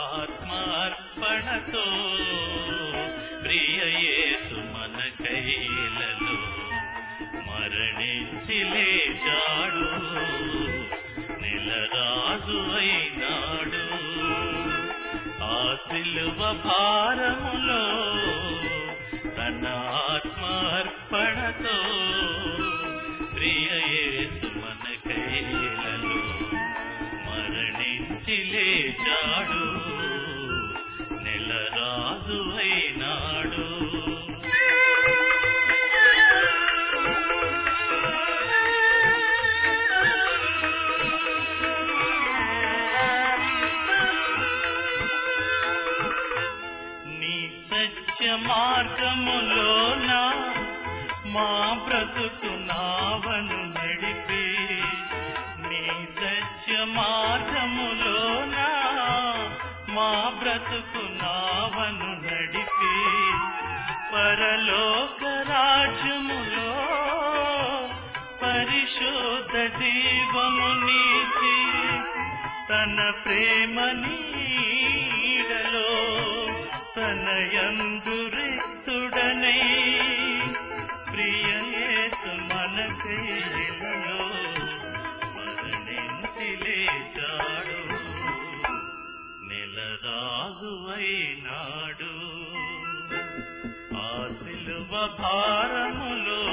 ఆత్మార్పణతో ప్రియయేసు మన కైలలో మరణించి లేచాడు నెలరాజు అయినాడు ఆ సిలువ భారములో తన ఆత్మార్పణతో ప్రియయేసు మన కైలలో మరణించి లేచాడు నెలరాజు అయినాడు నీ సత్య మార్గములోన మా బ్రతుకు నావను నడిపి నీ సత్య మార్గములోన మా బ్రతుకు నావను నడిపి పరలోక రాజ్యములో పరిశుద్ధ జీవము నీచి తన ప్రేమ నీడలో తన యందురితుడనై ప్రియయేసు మన కైలలో మరణించి లేచాడు నెలరాజు అయినాడు ఆ సిలువ భారములో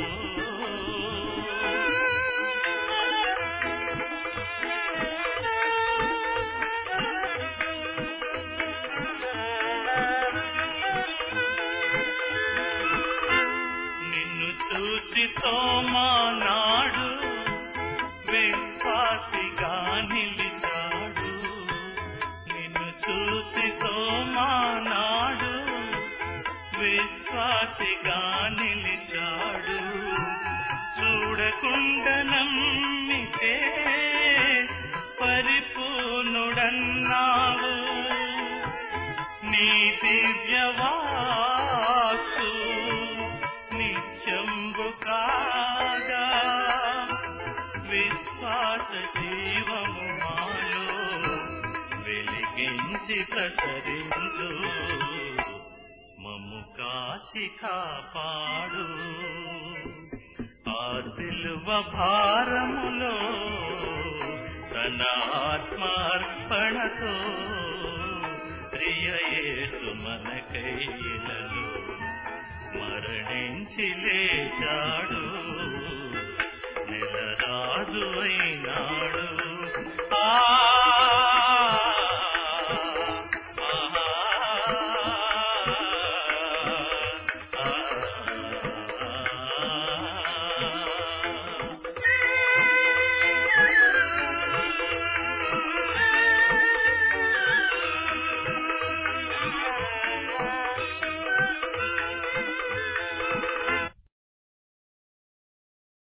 నిన్ను చూసి తోమానాడు విశ్వాసిగా నిలిచాడు నిన్ను చూసి తోమానాడు విశ్వాసిగా నిలిచాడు చూడకుండా నమ్మితే పరిపూర్ణుడన్నావు నీ దివ్యవాసు నిత్యంబు కాగా విశ్వాస జీవము మాలో వెలిగించి ప్రసరించు మమ్ము కాచి కాపాడు ఆ సిలువ భారములో తన ఆత్మార్పణతో ప్రియయేసు మన కైలలో మరణించి లేచాడు నెలరాజు అయినాడు ఆ